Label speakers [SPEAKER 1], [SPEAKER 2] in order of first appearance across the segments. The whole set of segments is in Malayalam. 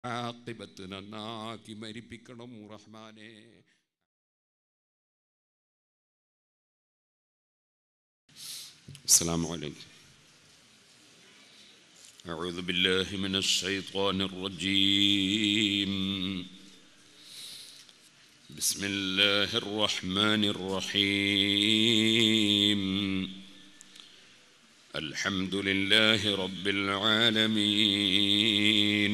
[SPEAKER 1] ആക്കിബത്ത് നന്നാക്കി മരിപ്പിക്കണം റഹ്മാനെ السلام عليكم أعوذ بالله من الشيطان الرجيم بسم الله الرحمن الرحيم الحمد لله رب العالمين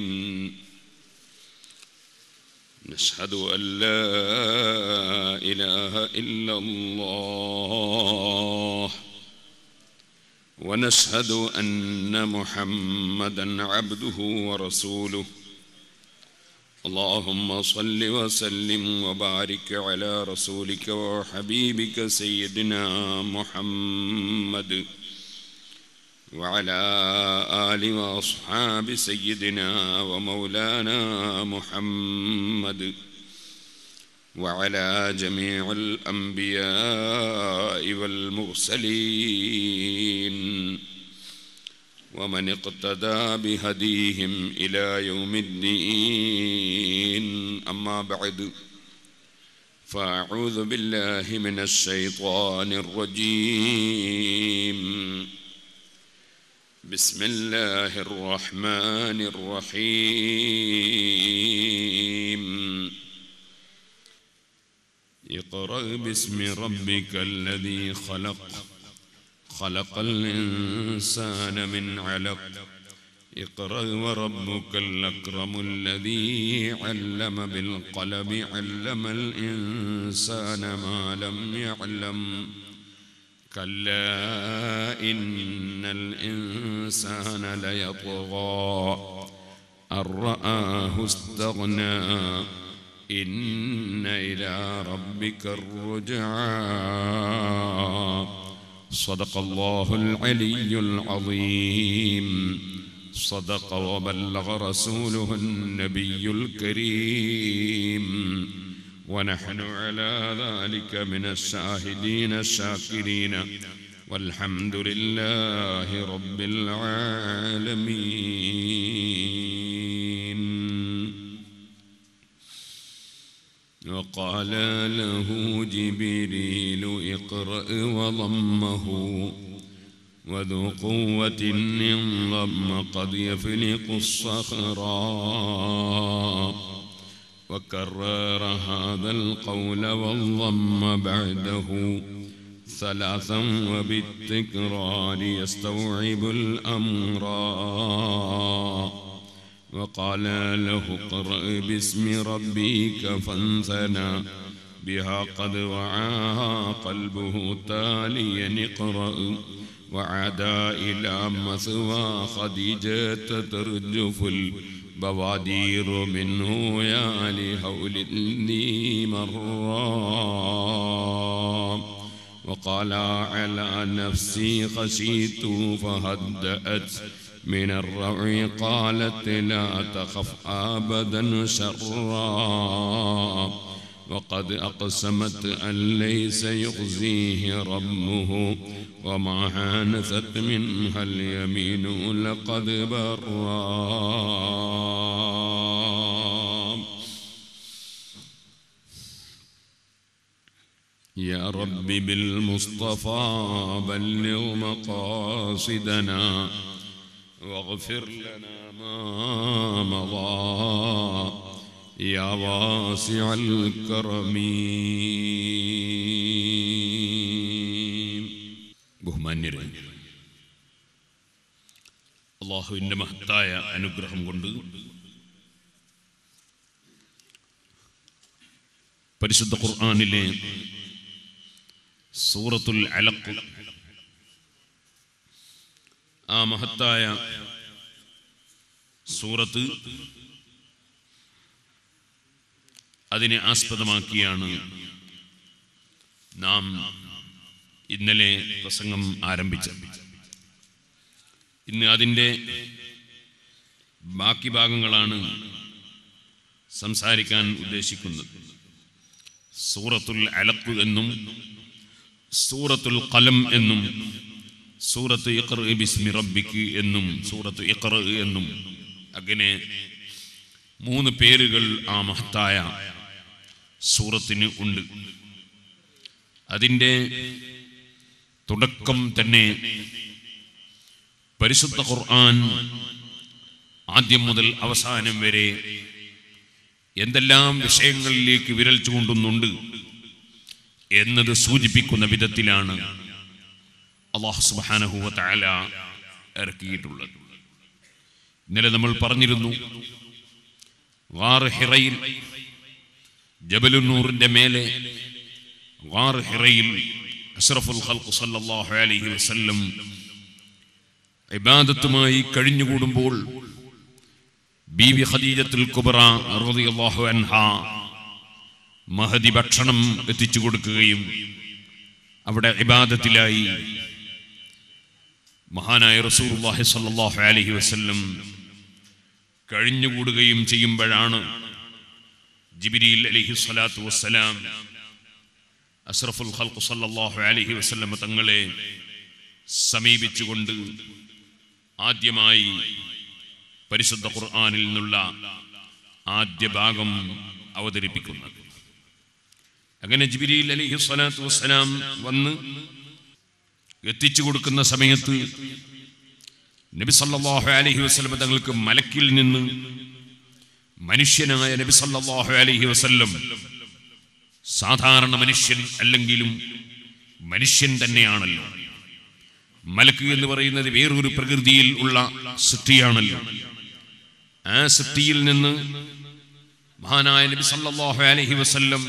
[SPEAKER 1] نشهد أن لا إله إلا الله ونشهد أن محمدا عبده ورسوله اللهم صل وسلم وبارك على رسولك وحبيبك سيدنا محمد وعلى آل وأصحاب سيدنا ومولانا محمد وعلى جميع الأنبياء والمرسلين ومن اقتدى بهديهم إلى يوم الدين أما بعد فأعوذ بالله من الشيطان الرجيم بسم الله الرحمن الرحيم اقرأ باسم ربك الذي خلق خلق الإنسان من علق اقرأ وربك الأكرم الذي علم بالقلم علم الإنسان ما لم يعلم كلا إن الإنسان ليطغى أن رآه استغنى إن إلى ربك الرجعى صدق الله العلي العظيم صدق وبلغ رسوله النبي الكريم ونحن على ذلك من الشاهدين الشاكرين والحمد لله رب العالمين وقال له جبريل اقرأ وضمه وذو قوة انضم قد يفلق الصخرا وكرر هذا القول والضم بعده ثلاثا وبالتكرار يستوعب الأمر وقال له اقرأ باسم ربك فانثنى بها قد وعاها قلبه تاليا اقرأ وعدا إلى مثوى خديجة ترجف البوادير منه يا لهول ذي مرة وقال على نفسي خشيت فهدأت من الروع قالت لا تخف أبدا شرا وقد أقسمت أن ليس يخزيه ربه وما هانثت منها اليمين لقد برا يا رب بالمصطفى بلغ مقاصدنا واغفر لنا ما مضى يا واسع الكرم ബഹുമാന്യരെ അള്ളാഹുവിൻ്റെ മഹത്തായ അനുഗ്രഹം കൊണ്ട് പരിശുദ്ധ ഖുർആാനിലെ സൂറത്തുൽ അലഖ് ആ മഹത്തായ സൂറത്ത് അതിനെ ആസ്പദമാക്കിയാണ് നാം ഇന്നലെ പ്രസംഗം ആരംഭിച്ചത് ഇന്ന് അതിൻ്റെ ബാക്കി ഭാഗങ്ങളാണ് സംസാരിക്കാൻ ഉദ്ദേശിക്കുന്നത് സൂറത്തുൽ അലഖ് എന്നും സൂറത്തുൽ കലം എന്നും സൂറത്ത് ഇഖ്റ ബിസ്മി റബ്ബിക്ക് എന്നും സൂറത്ത് ഇഖ്റ എന്നും അങ്ങനെ മൂന്ന് പേരുകൾ ആ മഹത്തായ സൂറത്തിന് ഉണ്ട് അതിൻ്റെ തുടക്കം തന്നെ പരിശുദ്ധ ഖുർആൻ ആദ്യം മുതൽ അവസാനം വരെ എന്തെല്ലാം വിഷയങ്ങളിലേക്ക് വിരൽ ചൂണ്ടുന്നുണ്ട് എന്നത് സൂചിപ്പിക്കുന്ന വിധത്തിലാണ് അള്ളാഹു സുബാനഹുവ തആല ഇറക്കിയിട്ടുള്ളത് ഇന്നലെ നമ്മൾ പറഞ്ഞിരുന്നു വാർ ഹിറയിൽ ജബലുന്നൂറിന്റെ മേലെ വാർ ഹിറയിൽ അഷ്റഫുൽ ഖൽഖ് സല്ലല്ലാഹു അലൈഹി വസല്ലം ഇബാദത്തുമായി കഴിഞ്ഞുകൂടുമ്പോൾ ബീവി ഖദീജത്തുൽ കുബ്ര റളിയല്ലാഹു അൻഹ മഹദി ഭക്ഷണം എത്തിച്ചു കൊടുക്കുകയും അവിടെ ഇബാദത്തിലായി മഹാനായ റസൂലുള്ളാഹി സ്വല്ലല്ലാഹു അലൈഹി വസല്ലം കഴിഞ്ഞുകൂടുകയും ചെയ്യുമ്പോഴാണ് ജിബ്രീൽ അലൈഹി സ്വലാത്തു വസ്സലാം അഷ്റഫുൽ ഖൽഖ് സല്ലല്ലാഹു അലൈഹി വസല്ലം തങ്ങളെ സമീപിച്ചുകൊണ്ട് ആദ്യമായി പരിശുദ്ധ ഖുർആനിൽ നിന്നുള്ള ആദ്യ ഭാഗം അവതരിപ്പിക്കുന്നത് അങ്ങനെ ജിബിരിയിൽ അലിഹി സ്വലാത്തു വസ്സലാം വന്ന് എത്തിച്ചു കൊടുക്കുന്ന സമയത്ത് നബി സല്ലല്ലാഹു അലൈഹി വസല്ലം തങ്ങൾക്ക് മലക്കിൽ നിന്ന് മനുഷ്യനായ നബി സല്ലല്ലാഹു അലൈഹി വസല്ലം സാധാരണ മനുഷ്യൻ അല്ലെങ്കിലും മനുഷ്യൻ തന്നെയാണല്ലോ മലക്ക് എന്ന് പറയുന്നത് വേറൊരു പ്രകൃതിയിൽ ഉള്ള സൃഷ്ടിയാണല്ലോ ആ സൃഷ്ടിയിൽ നിന്ന് മഹാനായ നബി സല്ലല്ലാഹു അലൈഹി വസല്ലം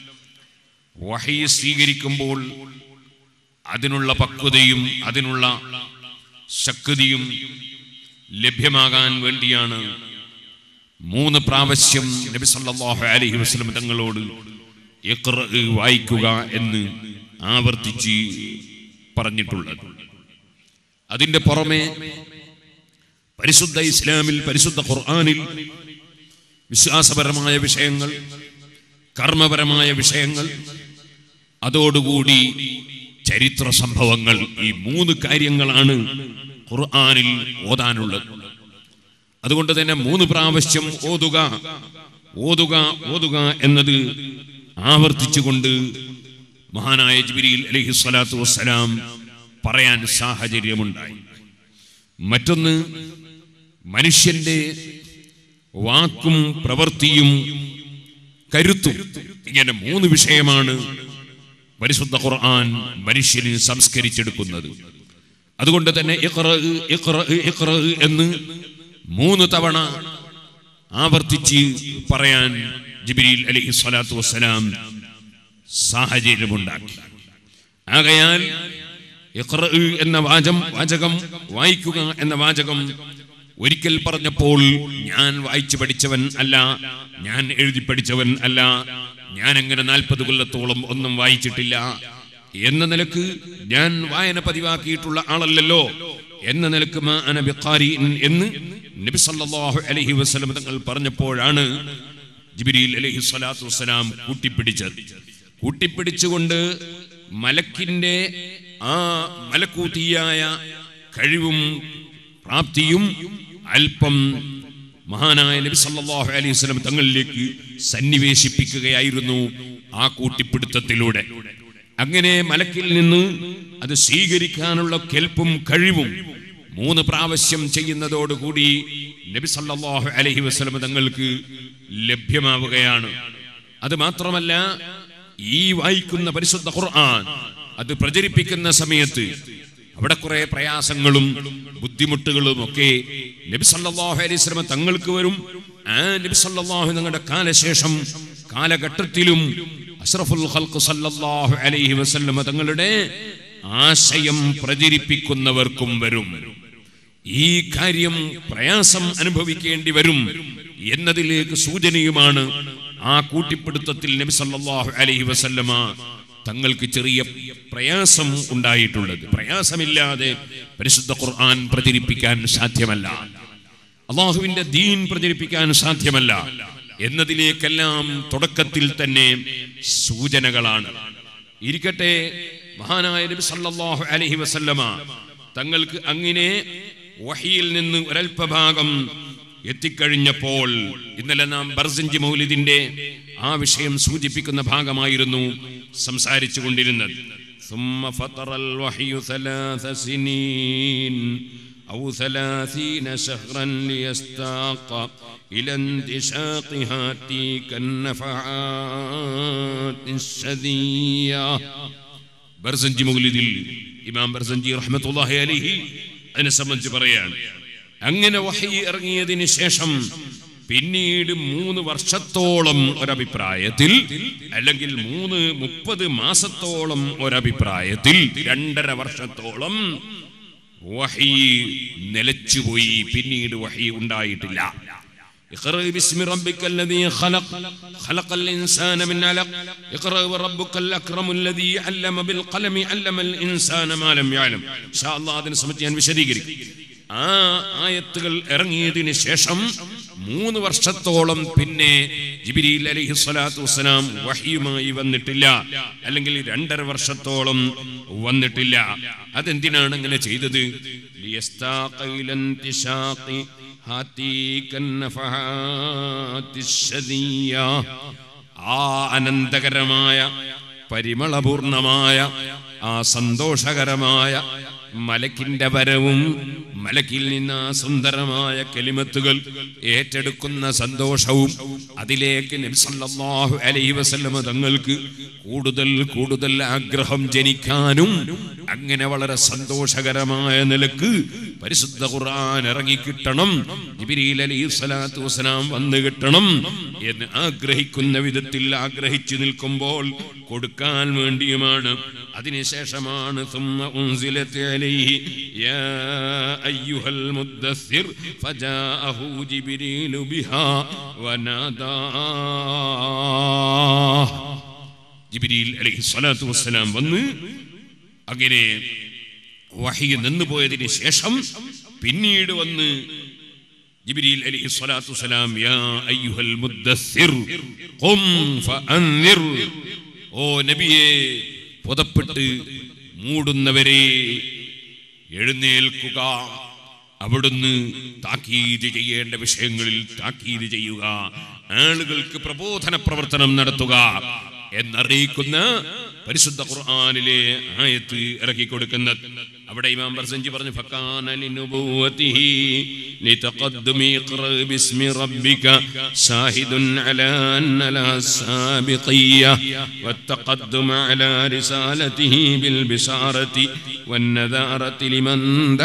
[SPEAKER 1] വഹി സ്വീകരിക്കുമ്പോൾ അതിനുള്ള പക്വതയും അതിനുള്ള ശക്തിയും ലഭ്യമാകാൻ വേണ്ടിയാണ് മൂന്ന് പ്രാവശ്യം നബി സല്ലല്ലാഹു അലൈഹി വസല്ലം തങ്ങളോട് ഇഖ്റ വായിക്കുക എന്ന് ആവർത്തിച്ച് പറഞ്ഞിട്ടുള്ളത് അതിന്റെ പുറമെ പരിശുദ്ധ ഇസ്ലാമിൽ പരിശുദ്ധ ഖുർആനിൽ വിശ്വാസപരമായ വിഷയങ്ങൾ കർമ്മപരമായ വിഷയങ്ങൾ അതോടുകൂടി ചരിത്ര സംഭവങ്ങൾ ഈ മൂന്ന് കാര്യങ്ങളാണ് ഖുർആനിൽ ഓതാനുള്ളത് അതുകൊണ്ട് തന്നെ മൂന്ന് പ്രാവശ്യം ഓതുക ഓതുക ഓതുക എന്നത് ആവർത്തിച്ചുകൊണ്ട് മഹാനായ ജിബിരിയിൽ അലൈഹി സ്വലാത്തു വസ്സലാം പറയാൻ സാഹചര്യമുണ്ടായി മറ്റൊന്ന് മനുഷ്യന്റെ വാക്കും പ്രവൃത്തിയും കരുത്തും ഇങ്ങനെ മൂന്ന് വിഷയമാണ് പരിശുദ്ധ ഖുർആൻ മനുഷ്യന് സംസ്കരിച്ചെടുക്കുന്നത് അതുകൊണ്ട് തന്നെ ഇഖ്റ, ഇഖ്റ, ഇഖ്റ എന്ന് മൂന്ന് തവണ ആവർത്തിച്ച് പറയാൻ ജിബിരിൽ അലൈഹി സ്വലാത്തു വസ്സലാം സാഹചര്യമുണ്ടാക്കി ആകയാൽ ഇഖ്റ എന്ന വാചം വാചകം വായിക്കുക എന്ന വാചകം ഒരിക്കൽ പറഞ്ഞപ്പോൾ ഞാൻ വായിച്ചു പഠിച്ചവൻ അല്ല ഞാൻ എഴുതി പഠിച്ചവൻ അല്ല ഞാൻ അങ്ങനെ നാൽപ്പത് കൊല്ലത്തോളം ഒന്നും വായിച്ചിട്ടില്ല എന്ന നിലക്ക് ഞാൻ വായന പതിവാക്കിയിട്ടുള്ള ആളല്ലല്ലോ എന്ന നിലക്ക് മാ അന ബിഖാരിഇൻ എന്ന് നബി സല്ലല്ലാഹു അലൈഹി വസല്ലം തങ്ങൾ പറഞ്ഞപ്പോഴാണ് ജിബ്രീൽ അലൈഹി സ്വലാത്തു വസ്സലാം കൂട്ടിപ്പിടിച്ചത് കൂട്ടിപ്പിടിച്ചുകൊണ്ട് മലക്കിന്റെ ആ മലക്കൂത്തിയായ കഴിവും പ്രാപ്തിയും അല്പം മഹാനായ നബി സല്ലല്ലാഹു അലൈഹി വസല്ലം തങ്ങളിലേക്ക് സന്നിവേശിപ്പിക്കുകയായിരുന്നു ആ കൂട്ടിപ്പിടുത്തത്തിലൂടെ അങ്ങനെ മലക്കിൽ നിന്ന് അത് സ്വീകരിക്കാനുള്ള കെൽപ്പും കഴിവും മൂന്ന് പ്രാവശ്യം ചെയ്യുന്നതോടുകൂടി നബി സല്ലല്ലാഹു അലൈഹി വസല്ലം തങ്ങൾക്ക് ലഭ്യമാവുകയാണ് അത് മാത്രമല്ല ഈ വായിക്കുന്ന പരിശുദ്ധ ഖുർആൻ അത് പ്രചരിപ്പിക്കുന്ന സമയത്ത് അവിടെ കുറെ പ്രയാസങ്ങളും ബുദ്ധിമുട്ടുകളും ഒക്കെ നബി സല്ലല്ലാഹു അലൈഹി വസല്ലം തങ്ങൾക്ക് വരും ആ നബി സല്ലല്ലാഹു തങ്ങളുടെ കാലശേഷം കാലഘട്ടത്തിലും അഷ്റഫുൽ ഖൽഖ് സല്ലല്ലാഹു അലൈഹി വസല്ലം തങ്ങളുടെ ആശയം പ്രചരിപ്പിക്കുന്നവർക്കും വരും ഈ കാര്യം പ്രയാസം അനുഭവിക്കേണ്ടി വരും എന്നതിലേക്ക് സൂചനയുമാണ് ആ കൂട്ടിപ്പിടുത്തത്തിൽ നബി സല്ലല്ലാഹു അലൈഹി വസല്ലമ തങ്ങൾക്ക് ചെറിയ പ്രയാസം ഉണ്ടായിട്ടുള്ളത് പ്രയാസമില്ലാതെ പരിശുദ്ധ ഖുർആൻ പ്രചരിപ്പിക്കാൻ സാധ്യമല്ല അള്ളാഹുവിന്റെ ദീൻ പ്രചരിപ്പിക്കാൻ സാധ്യമല്ല എന്നതിലേക്കെല്ലാം തുടക്കത്തിൽ തന്നെ സൂചനകളാണ് ഇരിക്കട്ടെ മഹാനായ നബി സല്ലല്ലാഹു അലൈഹി വസല്ലമ തങ്ങൾക്ക് അങ്ങനെ വഹിയിൽ നിന്ന് ഒരൽപഭാഗം എത്തിക്കഴിഞ്ഞപ്പോൾ ഇന്നലെ നാം ബർസഞ്ചി മൗലിദിന്റെ ആ വിഷയം സൂചിപ്പിക്കുന്ന ഭാഗമായിരുന്നു സംസാരിച്ചു കൊണ്ടിരുന്നത് ثم فطر الوحي ثلاث سنين أو ثلاثين شهرا ليستاق إلى انتشاقها تلك النفعات الشذية ബർസഞ്ചി മൗലിദിൽ ഇമാം ബർസഞ്ചി റഹ്മത്തുള്ളാഹി അലൈഹി അതിനെ സംബന്ധിച്ച് പറയാണ് അങ്ങനെ വഹി ഇറങ്ങിയതിന് ശേഷം പിന്നീട് മൂന്ന് വർഷത്തോളം ഒരഭിപ്രായത്തിൽ അല്ലെങ്കിൽ മൂന്ന് മുപ്പത് മാസത്തോളം ഒരഭിപ്രായത്തിൽ രണ്ടര വർഷത്തോളം വഹി നിലച്ചുപോയി പിന്നീട് വഹി ഉണ്ടായിട്ടില്ല اقرأ باسم ربك الذي خلق خلق الإنسان من علق اقرأ وربك الأكرم الذي علم بالقلم علم الإنسان ما لم يعلم إن شاء الله അതിനെ സംബന്ധിച്ച് ഞാൻ വിശദീകരിക്കും ആ ആയത്തുകൾ ഇറങ്ങിയതിന് ശേഷം മൂന്ന് വർഷത്തോളം പിന്നെ ജിബിരിൽ അലൈഹി സ്വലാത്തു വസ്സലാം വഹിയുമായി വന്നിട്ടില്ല അല്ലെങ്കിൽ രണ്ടര വർഷത്തോളം വന്നിട്ടില്ല അതെന്തിനാണ് അങ്ങനെ ചെയ്തത് ലിയസ്താഖ ഇല ഇന്തിശാഖി هاتيك النفحات الشذية ആ അനന്തകരമായ പരിമളപൂർണമായ ആ സന്തോഷകരമായ മലക്കിന്റെ വരവും മലക്കിൽ നിന്ന് ആ സുന്ദരമായ കെലിമത്തുകൾ ഏറ്റെടുക്കുന്ന സന്തോഷവും അതിലേക്ക് നബി സല്ലല്ലാഹു അലൈഹി വസല്ലമ തങ്ങൾക്ക് കൂടുതൽ കൂടുതൽ ആഗ്രഹം ജനിക്കാനും അങ്ങനെ വളരെ സന്തോഷകരമായ നിലക്ക് പരിശുദ്ധ ഖുർആൻ ഇറങ്ങിക്കിട്ടണം ജിബ്രീൽ അലൈഹി സ്വലാത്തു വസ്സലാം വന്നു കിട്ടണം എന്ന് ആഗ്രഹിക്കുന്ന വിധത്തിൽ ആഗ്രഹിച്ചു നിൽക്കുമ്പോൾ കൊടുക്കാൻ വേണ്ടിയുമാണ് അതിനുശേഷമാണ് ثم أنزلت عليه يا أيها المدثر فجاءه جبريل بها وناداه ജിബിരിയിൽ അലൈഹി സ്വലാത്തു വസ്സലാം വന്ന് അങ്ങനെ വഹി നിന്നുപോയതിന് ശേഷം പിന്നീട് വന്ന് ജിബ്രീൽ അലൈഹി സ്വലാത്തു വസ്സലാം യാ അയ്യുഹൽ മുദ്ദസ്സിർ ഖും ഫഅൻദിർ ഓ നബിയെ പുതപ്പെട്ട് മൂടുന്നവരെ എഴുന്നേൽക്കുക അവിടുന്ന് താക്കീത് ചെയ്യേണ്ട വിഷയങ്ങളിൽ താക്കീത് ചെയ്യുക ആളുകൾക്ക് പ്രബോധന പ്രവർത്തനം നടത്തുക എന്നറിയിക്കുന്ന പരിശുദ്ധ ഖുർആനിലെ ആയത്ത് ഇറക്കി കൊടുക്കുന്നത് അവിടെ ഇമാം ബർസഞ്ചി പറഞ്ഞു ഫക്കാന ലിനുബുവതിഹി ലിതഖദ്ദുമി ഇഖ്റ ബിസ്മി റബ്ബിക ഷാഹിദുൻ അലാ അന്ന ലാ സാബിഖിയ്യ والتقدم على رسالته بالبشارة والنذارة لمن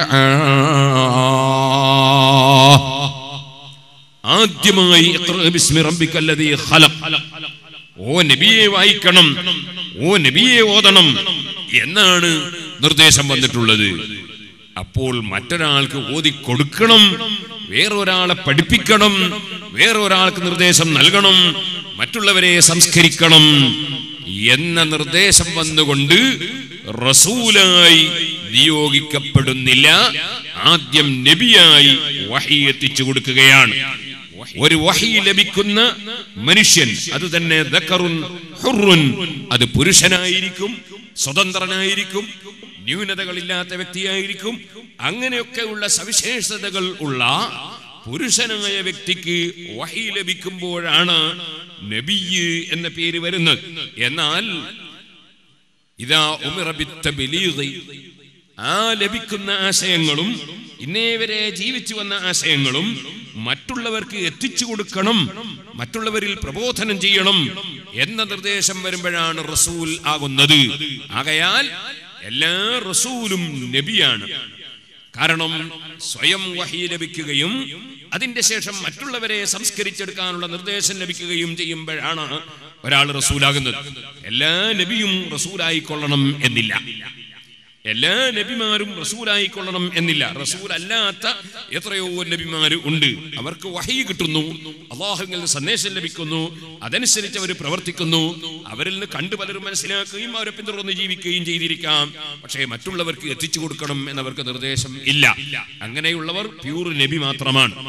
[SPEAKER 1] دعاه ആദ്യമായി ഇഖ്റ ബിസ്മി റബ്ബിക അല്ലദീ ഖലഖ് ഓ നബിയെ വായിക്കണം ഓ നബിയെ ഓതണം എന്നാണ് നിർദ്ദേശം വന്നിട്ടുള്ളത് അപ്പോൾ മറ്റൊരാൾക്ക് ഓതി കൊടുക്കണം വേറൊരാളെ പഠിപ്പിക്കണം വേറൊരാൾക്ക് നിർദ്ദേശം നൽകണം മറ്റുള്ളവരെ സംസ്കരിക്കണം എന്ന നിർദ്ദേശം വന്നുകൊണ്ട് റസൂലായി നിയോഗിക്കപ്പെടുന്നില്ല ആദ്യം നബിയായി വഹി എത്തിച്ചു കൊടുക്കുകയാണ് ഒരു വഹി ലഭിക്കുന്ന മനുഷ്യൻ അത് തന്നെ ദക്കറുൻ ഹുറുൻ അത് പുരുഷനായിരിക്കും സ്വതന്ത്രനായിരിക്കും ന്യൂനതകളില്ലാത്ത വ്യക്തിയായിരിക്കും അങ്ങനെയൊക്കെയുള്ള സവിശേഷതകൾ ഉള്ള പുരുഷനായ വ്യക്തിക്ക് വഹി ലഭിക്കുമ്പോഴാണ് നബിയ് എന്ന പേര് വരുന്നത് എന്നാൽ ഇതാ ഉമിറബിത്ത ബലീഗി ആ ലഭിക്കുന്ന ആശയങ്ങളും ഇന്നേ വരെ ജീവിച്ചു വന്ന ആശയങ്ങളും മറ്റുള്ളവർക്ക് എത്തിച്ചു കൊടുക്കണം മറ്റുള്ളവരിൽ പ്രബോധനം ചെയ്യണം എന്ന നിർദ്ദേശം വരുമ്പോഴാണ് റസൂൽ ആകുന്നത് ആകയാൽ എല്ലാ റസൂലും നബിയാണ് കാരണം സ്വയം വഹി ലഭിക്കുകയും അതിന്റെ ശേഷം മറ്റുള്ളവരെ സംസ്കരിച്ചെടുക്കാനുള്ള നിർദ്ദേശം ലഭിക്കുകയും ചെയ്യുമ്പോഴാണ് ഒരാൾ റസൂലാകുന്നത് എല്ലാ നബിയും റസൂലായിക്കൊള്ളണം എന്നില്ല എല്ലാ നബിമാരും റസൂലായിക്കൊള്ളണം എന്നില്ല റസൂൽ അല്ലാത്ത എത്രയോ നബിമാർ ഉണ്ട് അവർക്ക് വഹി കിട്ടുന്നു അള്ളാഹുവിൽ നിന്ന് സന്ദേശം ലഭിക്കുന്നു അതനുസരിച്ച് അവർ പ്രവർത്തിക്കുന്നു അവരിൽ നിന്ന് കണ്ടു പലരും മനസ്സിലാക്കുകയും അവരെ പിന്തുടർന്ന് ജീവിക്കുകയും ചെയ്തിരിക്കാം പക്ഷേ മറ്റുള്ളവർക്ക് എത്തിച്ചു കൊടുക്കണം എന്നവർക്ക് നിർദ്ദേശം ഇല്ല അങ്ങനെയുള്ളവർ പ്യൂർ നബി മാത്രമാണ്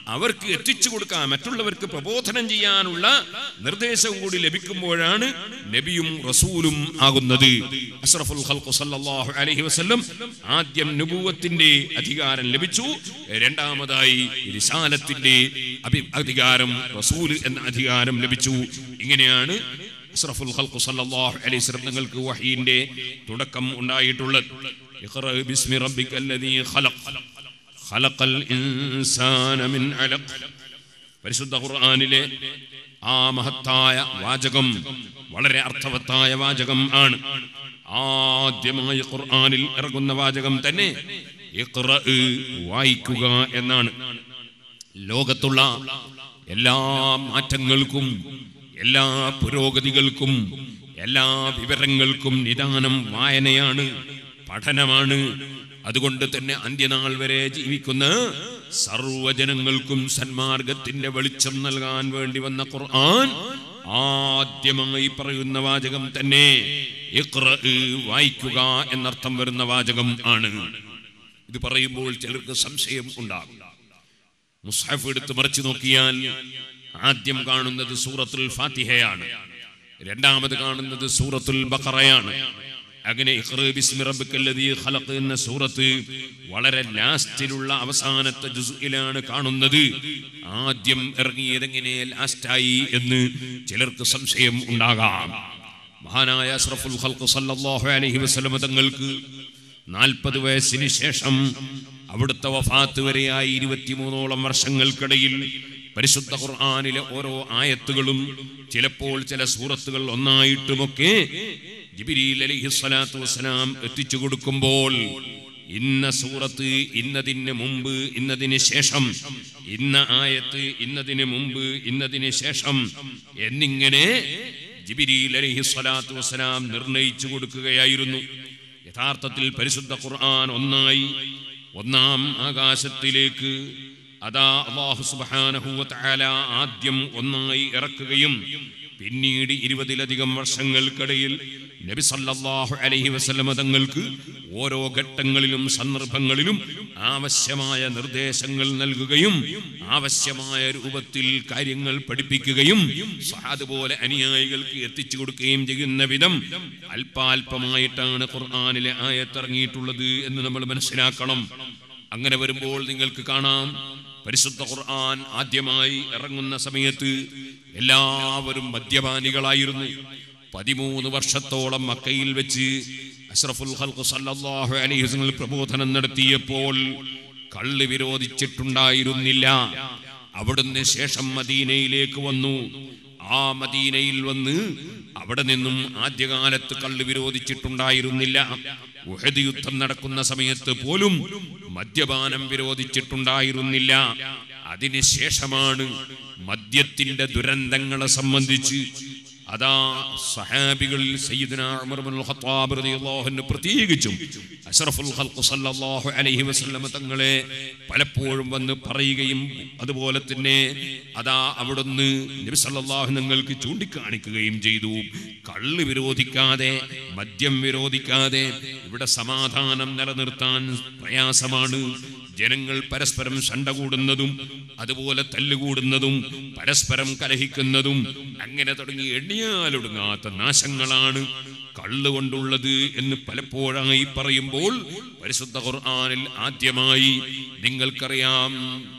[SPEAKER 1] അവർക്ക് എത്തിച്ചു കൊടുക്കാൻ മറ്റുള്ളവർക്ക് പ്രബോധനം ചെയ്യാനുള്ള നിർദ്ദേശവും കൂടി ലഭിക്കുമ്പോഴാണ് നബിയും റസൂലും ആകുന്നത് അഷ്റഫുൽ ഖൽഖ് സല്ലല്ലാഹു അലൈഹി വസല്ലം ആദ്യം നുബുവത്തിന്റെ അധികാരം ലഭിച്ചു രണ്ടാമതായി റിസാലത്തിന്റെ അഭി- അധികാരം റസൂൽ എന്ന അധികാരം ലഭിച്ചു ഇങ്ങനെയാണ് അഷ്റഫുൽ ഖൽഖ് സല്ലല്ലാഹു അലൈഹി വസല്ലം തങ്ങൾക്ക് വഹീന്റെ തുടക്കം ഉണ്ടായിട്ടുള്ളത് ഇഖ്റ ബിസ്മി റബ്ബിക്കല്ലദീ ഖലഖ് ഖലഖൽ ഇൻസാന മിൻ അലഖ് പരിശുദ്ധ ഖുർആനിലെ ആ മഹത്തായ വാചകം വളരെ അർത്ഥവത്തായ വാചകം ആണ് ആദ്യമായി ഖുർആനിൽ ഇറങ്ങുന്ന വാചകം തന്നെ ഇഖ്റ വായിക്കുക എന്നാണ് ലോകത്തുള്ള എല്ലാ മാറ്റങ്ങൾക്കും എല്ലാ പുരോഗതികൾക്കും എല്ലാ വിവരങ്ങൾക്കും നിദാനം വായനയാണ് പഠനമാണ് അതുകൊണ്ട് തന്നെ അന്ത്യനാൾ വരെ ജീവിക്കുന്ന സർവജനങ്ങൾക്കും സന്മാർഗത്തിന്റെ വെളിച്ചം നൽകാൻ വേണ്ടി വന്ന ഖുർആൻ ആദ്യമായി പറയുന്ന വാചകം തന്നെ ഇഖ്റ വായിക്കുക എന്നർത്ഥം വരുന്ന വാചകം ആണ് ഇത് പറയുമ്പോൾ ചിലർക്ക് സംശയം ഉണ്ടാകും മുസ്ഹഫ് എടുത്ത് മറിച്ചു നോക്കിയാൽ ആദ്യം കാണുന്നത് സൂറത്തുൽ ഫാത്തിഹയാണ് രണ്ടാമത് കാണുന്നത് സൂറത്തുൽ ബഖറയാണ് അങ്ങനെ ഇഖ്റ ബിസ്മി റബ്ബിക്കല്ലദീ ഖലഖ് എന്ന സൂറത്ത് വളരെ ലാസ്റ്റിലുള്ള അവസാനത്തെ ജുസ്ഇലാണ് കാണുന്നത് ആദ്യം ഇറങ്ങിയത് എങ്ങനെ ലാസ്റ്റായി എന്ന് ചിലർക്ക് സംശയം ഉണ്ടാകാം മഹാനായ അഷ്റഫുൽ ഖൽഖ് സല്ലല്ലാഹു അലൈഹി വസല്ലം തങ്ങൾക്ക് നാൽപ്പത് വയസ്സിന് ശേഷം അവിടുത്തെ വഫാത്ത് വരെയായി ഇരുപത്തിമൂന്നോളം വർഷങ്ങൾക്കിടയിൽ പരിശുദ്ധ ഖുർആാനിലെ ഓരോ ആയത്തുകളും ചിലപ്പോൾ ചില സൂറത്തുകൾ ഒന്നായിട്ടുമൊക്കെ ജിബിരിൽ അലൈഹി സ്വലാത്തു വസ്സലാം എത്തിച്ചു കൊടുക്കുമ്പോൾ ഇന്ന സൂറത്ത് ഇന്നതിന് മുമ്പ് ഇന്നതിന് ശേഷം ഇന്ന ആയത്ത് ഇന്നതിന് മുമ്പ് ഇന്നതിന് ശേഷം എന്നിങ്ങനെ ജിബിരിൽ അലൈഹി സ്വലാത്തു വസ്സലാം നിർണയിച്ചു കൊടുക്കുകയായിരുന്നു യഥാർത്ഥത്തിൽ പരിശുദ്ധ ഖുർആൻ ഒന്നായി ഒന്നാം ആകാശത്തിലേക്ക് അതാ അള്ളാഹു സുബ്ഹാനഹു വ തആല ആദ്യം ഒന്നായി ഇറക്കുകയും പിന്നീട് ഇരുപതിലധികം വർഷങ്ങൾക്കിടയിൽ നബി സല്ലല്ലാഹു അലൈഹി വസല്ലമ തങ്ങൾക്ക് ഓരോ ഘട്ടങ്ങളിലും സന്ദർഭങ്ങളിലും ആവശ്യമായ നിർദ്ദേശങ്ങൾ നൽകുകയും ആവശ്യമായ രൂപത്തിൽ കാര്യങ്ങൾ പഠിപ്പിക്കുകയും അതുപോലെ അനുയായികൾക്ക് എത്തിച്ചു കൊടുക്കുകയും ചെയ്യുന്ന വിധം അല്പാൽപമായിട്ടാണ് ഖുർആാനിലെ ആയത്തിറങ്ങിയിട്ടുള്ളത് എന്ന് നമ്മൾ മനസ്സിലാക്കണം അങ്ങനെ വരുമ്പോൾ നിങ്ങൾക്ക് കാണാം പരിശുദ്ധ ഖുർആൻ ആദ്യമായി ഇറങ്ങുന്ന സമയത്ത് എല്ലാവരും മദ്യപാനികളായിരുന്നു പതിമൂന്ന് വർഷത്തോളം മക്കയിൽ വെച്ച് അഷ്റഫുൽ ഖൽഖ് സല്ലല്ലാഹു അലൈഹി വസല്ലം പ്രബോധനം നടത്തിയപ്പോൾ കള്ള് വിരോധിച്ചിട്ടുണ്ടായിരുന്നില്ല അവിടുന്ന് ശേഷം മദീനയിലേക്ക് വന്നു ആ മദീനയിൽ വന്ന് അവിടെ നിന്നും ആദ്യകാലത്ത് കള്ള് വിരോധിച്ചിട്ടുണ്ടായിരുന്നില്ല ഉഹദ് യുദ്ധം നടക്കുന്ന സമയത്ത് പോലും മദ്യപാനം വിരോധിച്ചിട്ടുണ്ടായിരുന്നില്ല അതിനുശേഷമാണ് മദ്യത്തിന്റെ ദുരന്തങ്ങളെ സംബന്ധിച്ച് അതാ സഹാബികളിൽ സയ്യിദുന ഉമർ ഇബ്നുൽ ഖത്താബ് റളിയല്ലാഹു അൻഹു പ്രത്യേകിച്ചും അഷ്റഫുൽ ഖൽഖ് സല്ലല്ലാഹു അലൈഹി വസല്ലം തങ്ങളെ പലപ്പോഴും വന്ന് പറയുകയും അതുപോലെ തന്നെ അതാ അവിടുന്ന് നബി സല്ലല്ലാഹു നിങ്ങൾക്ക് ചൂണ്ടിക്കാണിക്കുകയും ചെയ്തു കള്ള് വിരോധിക്കാതെ മദ്യം വിരോധിക്കാതെ ഇവിടെ സമാധാനം നിലനിർത്താൻ പ്രയാസമാണ് ജനങ്ങൾ പരസ്പരം ശണ്ട കൂടുന്നതും അതുപോലെ തല്ലുകൂടുന്നതും പരസ്പരം കലഹിക്കുന്നതും അങ്ങനെ തുടങ്ങി എണ്ണിയാലൊടുങ്ങാത്ത നാശങ്ങളാണ് കള്ളുകൊണ്ടുള്ളത് എന്ന് പലപ്പോഴായി പറയുമ്പോൾ പരിശുദ്ധ ഖുർആനിൽ ആദ്യമായി നിങ്ങൾക്കറിയാം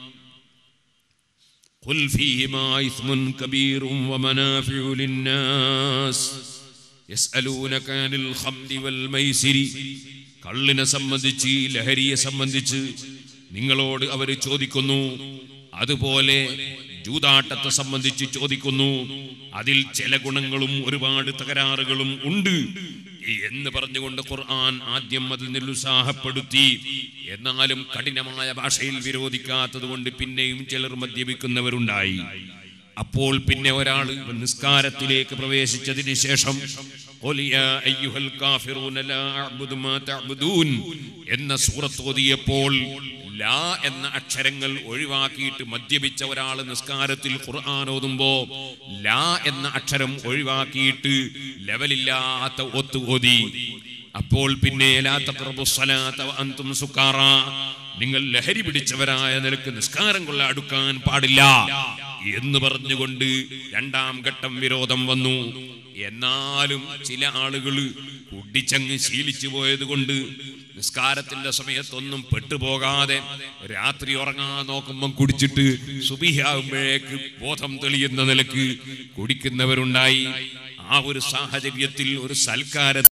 [SPEAKER 1] قل فيهما إثم كبير ومنافع للناس يسألونك عن الخمر والميسر കള്ളിനെ സംബന്ധിച്ച് ലഹരിയെ സംബന്ധിച്ച് നിങ്ങളോട് അവർ ചോദിക്കുന്നു അതുപോലെ ജൂതാട്ടത്തെ സംബന്ധിച്ച് ചോദിക്കുന്നു അതിൽ ചില ഗുണങ്ങളും ഒരുപാട് തകരാറുകളും ഉണ്ട് എന്ന് പറഞ്ഞുകൊണ്ട് ഖുർആൻ ആദ്യം അതിൽ നിരുത്സാഹപ്പെടുത്തി എന്നാലും കഠിനമായ ഭാഷയിൽ വിരോധിക്കാത്തത് കൊണ്ട് പിന്നെയും ചിലർ മദ്യപിക്കുന്നവരുണ്ടായി അപ്പോൾ പിന്നെ ഒരാൾ നിസ്കാരത്തിലേക്ക് പ്രവേശിച്ചതിന് ശേഷം "ഖുൽ യാ അയ്യുഹൽ കാഫിറൂന ലാ അഅ്ബുദു മാ തഅ്ബുദൂൻ" എന്ന സൂറത്ത് ഓതിയപ്പോൾ ലാ എന്ന അക്ഷരങ്ങൾ ഒഴിവാക്കിയിട്ട് മദ്യപിച്ച ഒരാൾ നിസ്കാരത്തിൽ ഖുർആൻ ഓതുമ്പോ ലാ എന്ന അക്ഷരം ഒഴിവാക്കിയിട്ട് ലെവലില്ലാത്ത ഒത്തു ഓതി അപ്പോൾ പിന്നെ ലാ തഖ്റബു സ്വലാത്ത വ അൻതും സുക്കാറ നിങ്ങൾ ലഹരി പിടിച്ചവരായ നിലക്ക് നിസ്കാരം കൊള്ള അടുക്കാൻ പാടില്ല എന്ന് പറഞ്ഞുകൊണ്ട് രണ്ടാം ഘട്ടം വിരോധം വന്നു എന്നാലും ചില ആളുകൾ കുടിച്ചങ്ങ് ശീലിച്ചു പോയത് കൊണ്ട് നിസ്കാരത്തിന്റെ സമയത്തൊന്നും പെട്ടുപോകാതെ രാത്രി ഉറങ്ങാൻ നോക്കുമ്പം കുടിച്ചിട്ട് സുബിഹാകുമ്പോഴേക്ക് ബോധം തെളിയുന്ന നിലക്ക് കുടിക്കുന്നവരുണ്ടായി ആ ഒരു സാഹചര്യത്തിൽ ഒരു സൽക്കാര